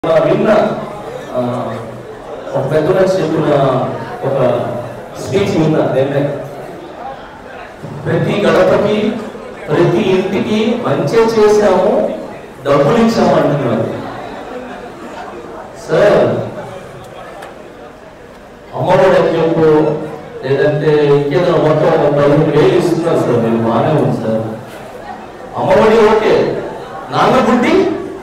విన్న ఆ, ఒక పెద్ద మనిషి చెప్పిన ఒక స్పీచ్ విన్నా నిన్నే ప్రతి గడపకి ప్రతి ఇంటికి మంచి చేశాము డబ్బులు ఇచ్చాము అంటున్నారు సార్ అమ్మఒడి చెప్పు లేదంటే ఇంకేదో మొత్తం ఒక పదిహేను వేలు ఇస్తున్నారు సార్ మీరు బాగానే ఉంది సార్ అమ్మఒడి ఓకే నాన్న బుద్ధి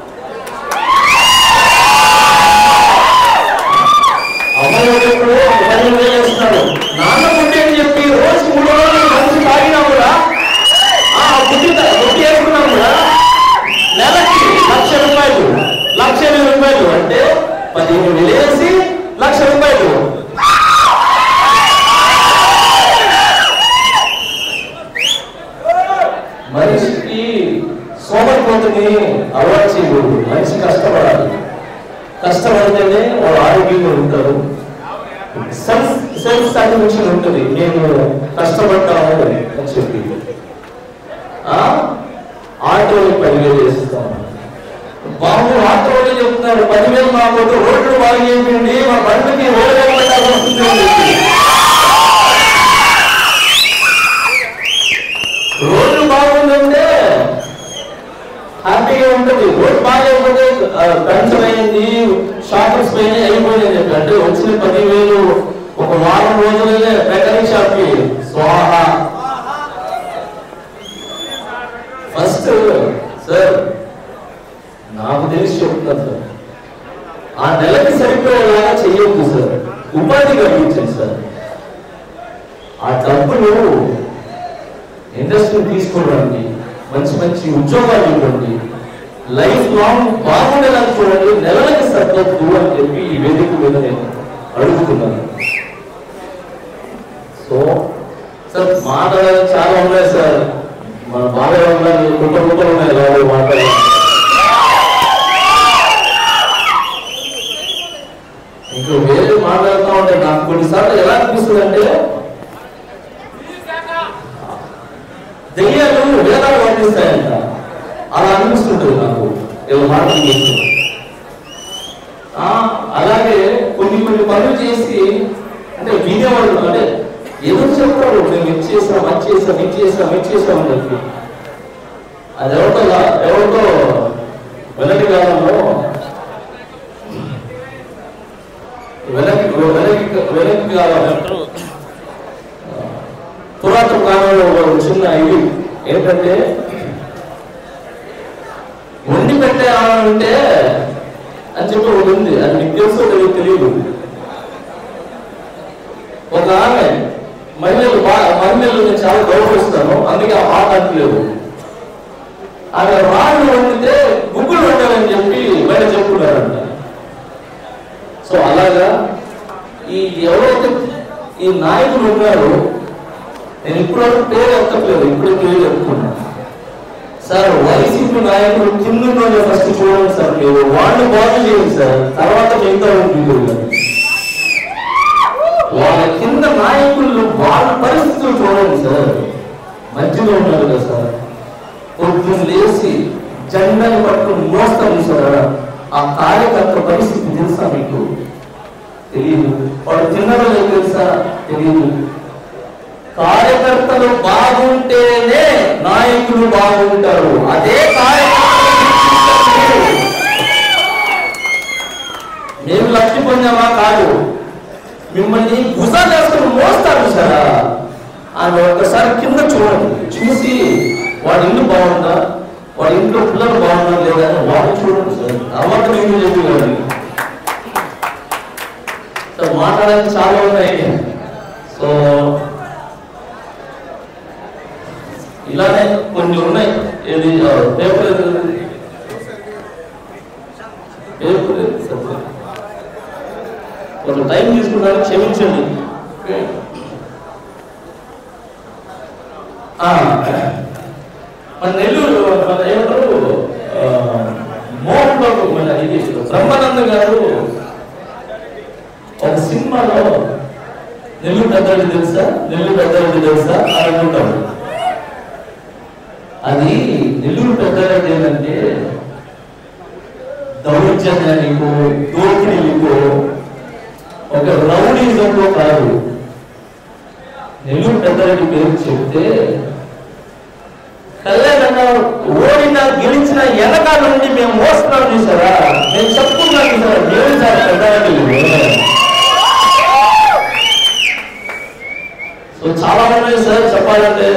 అమ్మాయి ఎప్పుడు పదిహేను వేలు ఇస్తున్నారు నాన్న బుద్ధి అని చెప్పి రోజు మూడు రోజులు మంచి తాగినా కూడా ఆ బుద్ధి బుద్ధి వేసుకున్నాం కూడా నెలకి లక్ష రూపాయలు లక్ష ఎనిమిది రూపాయలు అంటే పదిహేను వేలు వేసి లక్ష రూపాయలు మనిషికి సోమరిపోతుని అలవాటు చేయకూడదు మనిషి కష్టపడాలి కష్టపడితేనే వాళ్ళు ఆరోగ్యంగా ఉంటారు సెల్ఫ్ సెల్ఫ్ సాటిస్ఫాక్షన్ ఉంటుంది నేను కష్టపడ్డాను అని చెప్పి ఆ? ఆటోని పదివేలు వేస్తాను బాబు ఆటో వాళ్ళు చెప్తున్నారు పదివేలు మా కొద్ది రోడ్లు బాగా చేయండి మా బండికి రోడ్లు పెట్టాల్సి వస్తుంది అని చెప్పి. రోడ్లు బాగుందంటే హ్యాపీగా ఉంటుంది రోడ్ బాగాలేకపోతే పెన్షన్ అయింది షాపింగ్స్ పైన అయిపోయింది చెప్పి అంటే వచ్చిన పదివేలు ఒక వారం రోజులనే మెకానిక్ షాప్ కి స్వాహ ఫస్ట్ సార్ నాకు తెలిసి చెప్తున్నాను సార్ ఆ నెలకి సరిపోయేలాగా చెయ్యొద్దు సార్ ఉపాధి కల్పించండి సార్ ఆ డబ్బులు ఇండస్ట్రీ తీసుకోవడానికి మంచి మంచి ఉద్యోగాలు ఇవ్వండి లైఫ్ లాంగ్ బాగుండేలాగా చూడండి నెలలకి సరిపోద్దు అని చెప్పి ఈ వేదిక మీద నేను అడుగుతున్నాను సో సార్ మాటలు చాలా ఉన్నాయి సార్ మన బాగా ఉన్నాయి కుట్ట కుట్టలు ఉన్నాయి రాబోయే మాటలు ఇంకా వేరే మాట్లాడుతూ ఉంటే నాకు కొన్నిసార్లు ఎలా అనిపిస్తుంది అంటే దెయ్యాలు వేదాలు వర్ణిస్తాయంట అలా అనిపిస్తుంటుంది నాకు ఏదో మాటలు చేస్తూ. ఆ అలాగే కొన్ని కొన్ని పనులు చేసి అంటే వినేవాళ్ళు అంటే ఏదో చెప్తారు మేము ఇది చేసాం అది చేసాం ఇది చేసాం ఇది చేసాం అని చెప్పి అది ఎవరితో లా- ఎవరితో వెనక కాలంలో వెనక్కి వెనక్కి వెనక్కి కాలం పురాతన కాలంలో ఒక చిన్న ఇది ఏంటంటే వండి పెట్టే ఆమె ఉంటే అని చెప్పి ఒకటి ఉంది అది మీకు తెలుసు తెలియదు తెలియదు ఒక ఆమె మహిళలు బాగా మహిళలు నేను చాలా గౌరవిస్తాను అందుకే ఆ మాట అంటలేదు ఆమె రాళ్ళు వండితే గుగ్గులు వండాలని చెప్పి బయట చెప్పుకున్నారంట సో అలాగా ఈ ఎవరైతే ఈ నాయకులు ఉన్నారో నేను ఇప్పుడు పేరు ఎత్తట్లేదు ఇప్పుడు పేరు చెప్తున్నా సార్ వైసీపీ నాయకులు కింద ఫస్ట్ చూడండి సార్ మీరు వాళ్ళు బాగు చేయండి సార్ తర్వాత మిగతా ఉంటుంది వాళ్ళ కింద నాయకులు వాళ్ళ పరిస్థితులు చూడండి సార్ మధ్యలో ఉన్నారు కదా సార్ పొద్దున్న లేచి జెండాను పట్టుకుని మోస్తాను సార్ ఆ కార్యకర్త పరిస్థితి తెలుసా మీకు తెలియదు వాడు తిన్నదో లేదు తెలుసా తెలియదు కార్యకర్తలు బాగుంటేనే నాయకులు బాగుంటారు అదే కార్యకర్తలు మేము లక్ష్మి పొందామా కాదు మిమ్మల్ని భుజాలు వేసుకుని మోస్తారు సారా ఆమె ఒక్కసారి కింద చూడండి చూసి వాడి ఇల్లు బాగుందా వాడి ఇంట్లో పిల్లలు బాగున్నా లేదా అని వాడు చూడండి సార్ తర్వాత మేము చెప్పి సో మాట్లాడడానికి చాలా ఉన్నాయి సో ఇలానే కొన్ని ఉన్నాయి ఏది ఆ, పేపర్ ఏది? పేపర్ ఏది? సరే. కొంచెం టైం తీసుకున్నాను క్షమించండి ఆ, మన నెల్లూరు మన ఏమంటారు ఆ, మోహన్ బాబు మన ఇది బ్రహ్మానంద గారు ఒక సినిమాలో నెల్లూరు పెద్దరెడ్డి తెలుసా నెల్లూరు పెద్దరెడ్డి తెలుసా అని అనుకుంటారు అది నెల్లూరు పెద్దరెడ్డి ఏంటంటే దౌర్జన్యానికో దోపిడీకో ఒక రౌడీజంలో కాదు నెల్లూరు పెద్దరెడ్డి పేరు చెప్తే కళ్యాణ ఓడినా గెలిచిన వెనకాల నుండి మేము మోస్తున్నాం చూసారా మేము చెప్పుకున్నాం చూసారా మేము సార్ పెద్దరెడ్డి సో చాలా ఉన్నాయి సార్ చెప్పాలంటే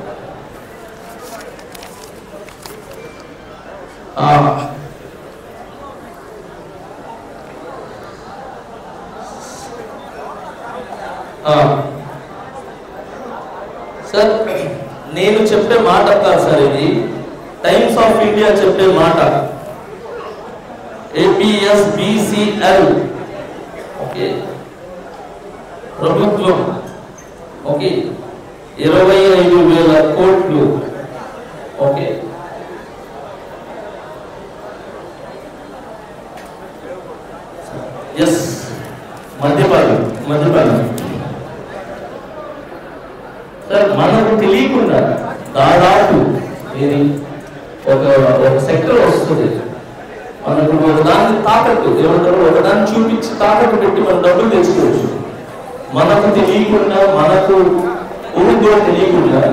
ఆ, ఆ. సార్ నేను చెప్పే మాట కాదు సార్ ఇది టైమ్స్ ఆఫ్ ఇండియా చెప్పే మాట ఏపీఎస్ బిసిఎల్ ఓకే ప్రభుత్వం ఓకే ఇరవై ఐదు వేల కోట్లు ఓకే ఎస్ మద్యపానం మద్యపానం సార్ మనకు తెలియకుండా దాదాపు ఇది ఒక ఒక సెక్టర్ వస్తుంది మనకు ఒక దాన్ని తాకట్టు ఏమంటారు ఒక దాన్ని చూపించి తాకట్టు పెట్టి మనం డబ్బులు తెచ్చుకోవచ్చు మనకు తెలియకుండా మనకు ఊరిలో తెలియకుండా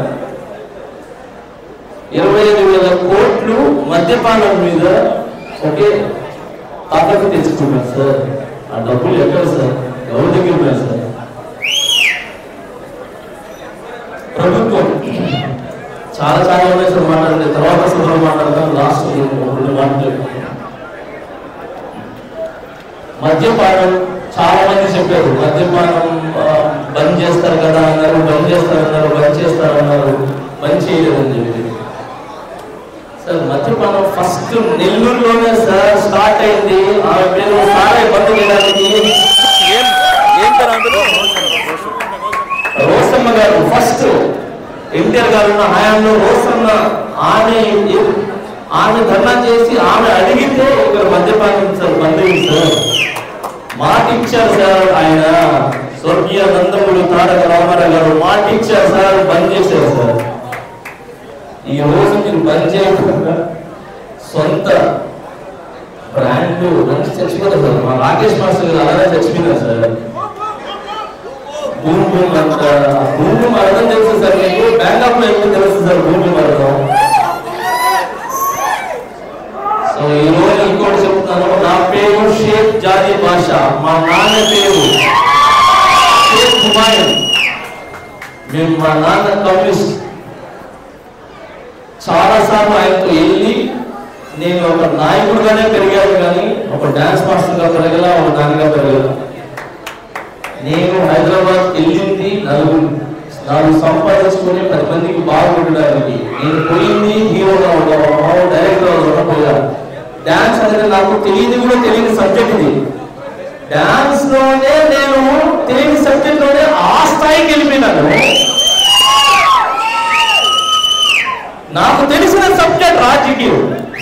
ఇరవై ఐదు వేల కోట్లు మద్యపానం మీద ఒకే తాకట్టు తెచ్చుకున్నారు సార్ ఆ డబ్బులు ఎక్కడ సార్ ఎవరి దగ్గర ఉన్నాయి సార్ ప్రభుత్వం చాలా చాలా ఉన్నాయి సార్ మాట్లాడితే తర్వాత అసలు మాట్లాడతాం లాస్ట్ రెండు మాటలు మద్యపానం చాలా మంది చెప్పారు మద్యపానం ఆ, బంద్ చేస్తారు కదా అన్నారు బంద్ చేస్తారన్నారు బంద్ చేస్తారన్నారు బంద్ చేయలేదని చెప్పి సార్ మద్యపానం ఫస్ట్ నెల్లూరులోనే సార్ స్టార్ట్ అయింది ఆమె పేరు సారే బంద్ చేయడానికి ఏం ఏం పేరు అందరూ రోసమ్మ గారు ఫస్ట్ ఎన్టీఆర్ గారు ఉన్న హయాంలో రోసమ్మ ఆమె ఆమె ధర్నా చేసి ఆమె అడిగితే ఇక్కడ మద్యపానం సార్ బంద్ అయింది సార్ మాట ఇచ్చారు సార్ ఆయన స్వర్గీయ నందముడు తారక రామారావు గారు మాట ఇచ్చారు సార్ బంద్ చేశారు సార్ ఈ రోజు మీరు బంద్ చేయకుండా సొంత బ్రాండ్ మంచి చచ్చిపోతారు సార్ మా రాకేష్ మాస్టర్ గారు అలాగే చచ్చిపోయినారు సార్ భూమి భూమి అంత భూమి మరణం తెలుసు సార్ మీకు బ్యాంకాక్ లో ఎక్కువ తెలుసు సార్ భూమి మరణం సో ఈ రోజు ఇంకోటి చెప్తున్నాను నా పేరు షేక్ జాది భాష మా నాన్న పేరు షేక్ హుమాయూన్ మేము మా నాన్న కమ్యూనిస్ట్ చాలా సార్లు ఆయనతో వెళ్ళి నేను ఒక నాయకుడుగానే పెరిగాను కానీ ఒక డాన్స్ మాస్టర్గా పెరగల ఒక నాన్నగా పెరగల నేను హైదరాబాద్ వెళ్ళింది నలుగురు నాలుగు సంపాదించుకుని పది మందికి బాగుండడానికి నేను పోయింది హీరోగా ఉండడం డైరెక్టర్ ఉండడం పోయాను డాన్స్ అనేది నాకు తెలియదు కూడా తెలియని సబ్జెక్ట్ ఇది డాన్స్ లోనే నేను తెలియని సబ్జెక్ట్ లోనే ఆ స్థాయికి వెళ్ళిపోయినాను నాకు తెలిసిన సబ్జెక్ట్ రాజకీయం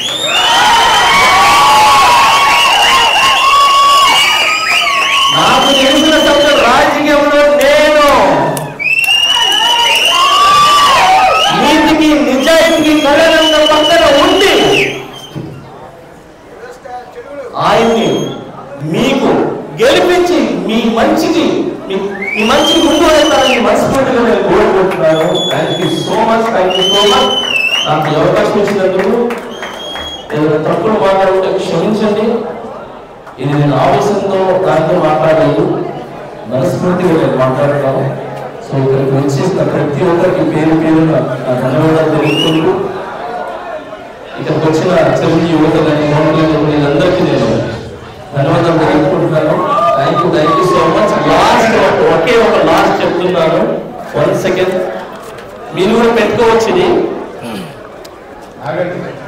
నాకు తెలిసిన సబ్జెక్ట్ రాజకీయంలో నేను నీతికి నిజాయితీకి కళ్యాణంగా పక్కన ఉండి ఆయన్ని మీకు గెలిపించి మీ మంచికి మీ మీ మంచికి ముందు వెళ్తారని మనస్ఫూర్తిగా నేను కోరుకుంటున్నాను thank you so much thank you so much నాకు ఈ అవకాశం ఇచ్చినందుకు ఏదైనా తప్పులు మాట్లాడుకుంటే క్షమించండి ఇది నేను ఆవేశంతో దాంతో మాట్లాడలేదు మనస్ఫూర్తిగా నేను మాట్లాడతాను సో ఇక్కడికి వచ్చేసిన ప్రతి ఒక్కరికి పేరు పేరు నా ధన్యవాదాలు తెలుపుకుంటూ ఇక్కడికి వచ్చిన చెల్లి యువత కానీ మౌనులు వీళ్ళందరికీ నేను ధన్యవాదాలు తెలుపుకుంటున్నాను thank you thank you so much last ఒకే ఒక లాస్ట్ చెప్తున్నాను వన్ సెకండ్ మీరు కూడా పెట్టుకోవచ్చు ఇది ఆగండి